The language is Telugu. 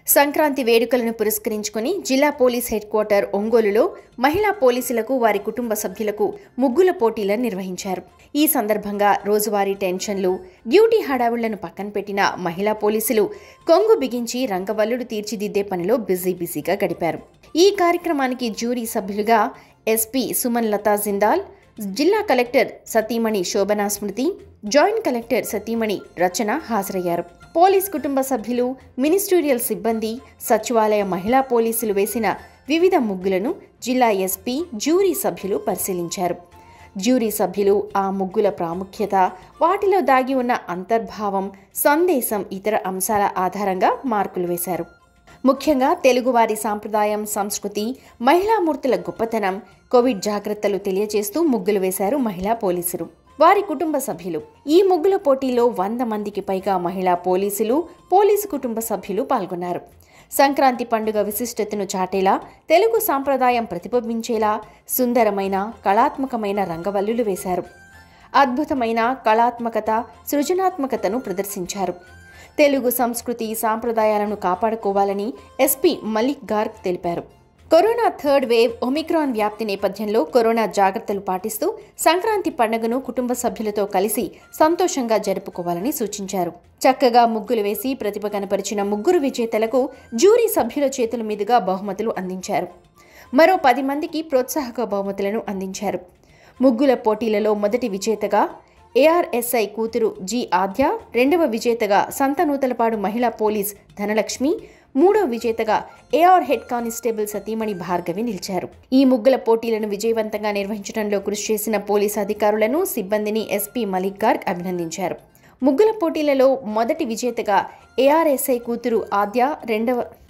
సంక్రాంతి వేడుకలను పురస్కరించుకుని జిల్లా పోలీస్ హెడ్ క్వార్టర్ ఒంగోలులో మహిళా పోలీసులకు వారి కుటుంబ సభ్యులకు ముగ్గుల పోటీలను నిర్వహించారు ఈ సందర్భంగా రోజువారీ టెన్షన్లు డ్యూటీ హడావుళ్లను పక్కన పెట్టిన మహిళా పోలీసులు కొంగు బిగించి రంగవల్లుడు తీర్చిదిద్దే పనిలో బిజీ బిజీగా గడిపారు ఈ కార్యక్రమానికి జ్యూరీ సభ్యులుగా ఎస్పీ సుమన్ లతా జిందాల్ జిల్లా కలెక్టర్ సతీమణి శోభనా స్మృతి జాయింట్ కలెక్టర్ సతీమణి రచన హాజరయ్యారు పోలీస్ కుటుంబ సభ్యులు మినిస్టూరియల్ సిబ్బంది సచివాలయ మహిళా పోలీసులు వేసిన వివిధ ముగ్గులను జిల్లా ఎస్పీ జ్యూరీ సభ్యులు పరిశీలించారు జ్యూరీ సభ్యులు ఆ ముగ్గుల ప్రాముఖ్యత వాటిలో దాగి ఉన్న అంతర్భావం సందేశం ఇతర అంశాల ఆధారంగా మార్కులు వేశారు ముఖ్యంగా తెలుగువారి సాంప్రదాయం సంస్కృతి మహిళామూర్తుల గొప్పతనం కోవిడ్ జాగ్రత్తలు తెలియజేస్తూ ముగ్గులు వేశారు మహిళా పోలీసులు వారి కుటుంబ సభ్యులు ఈ ముగ్గుల పోటీలో వంద మందికి పైగా మహిళా పోలీసులు పోలీసు కుటుంబ సభ్యులు పాల్గొన్నారు సంక్రాంతి పండుగ విశిష్టతను చాటేలా తెలుగు సాంప్రదాయం ప్రతిబింబించేలా సుందరమైన కళాత్మకమైన రంగవల్లులు వేశారు అద్భుతమైన కళాత్మకత సృజనాత్మకతను ప్రదర్శించారు తెలుగు సంస్కృతి సాంప్రదాయాలను కాపాడుకోవాలని ఎస్పీ మలిక్ గార్గ్ తెలిపారు కరోనా థర్డ్ వేవ్ ఒమిక్రాన్ వ్యాప్తి నేపథ్యంలో కరోనా జాగ్రత్తలు పాటిస్తూ సంక్రాంతి పండుగను కుటుంబ సభ్యులతో కలిసి సంతోషంగా జరుపుకోవాలని సూచించారు చక్కగా ముగ్గులు వేసి ప్రతిభ కనపరిచిన ముగ్గురు విజేతలకు జ్యూరీ సభ్యుల చేతుల మీదుగా బహుమతులు అందించారు మరో పది మందికి ప్రోత్సాహక బహుమతులను అందించారు ముగ్గుల పోటీలలో మొదటి విజేతగా ఏఆర్ఎస్ఐ కూతురు జి ఆద్య రెండవ విజేతగా సంతనూతలపాడు మహిళా పోలీస్ ధనలక్ష్మి మూడో విజేతగా ఏఆర్ హెడ్ కానిస్టేబుల్ సతీమణి భార్గవి నిలిచారు ఈ ముగ్గుల పోటీలను విజయవంతంగా నిర్వహించడంలో కృషి చేసిన పోలీస్ అధికారులను సిబ్బందిని ఎస్పీ మలిక్ గార్గ్ అభినందించారు ముగ్గుల పోటీలలో మొదటి విజేతగా ఏఆర్ఎస్ఐ కూతురు ఆద్య రెండవ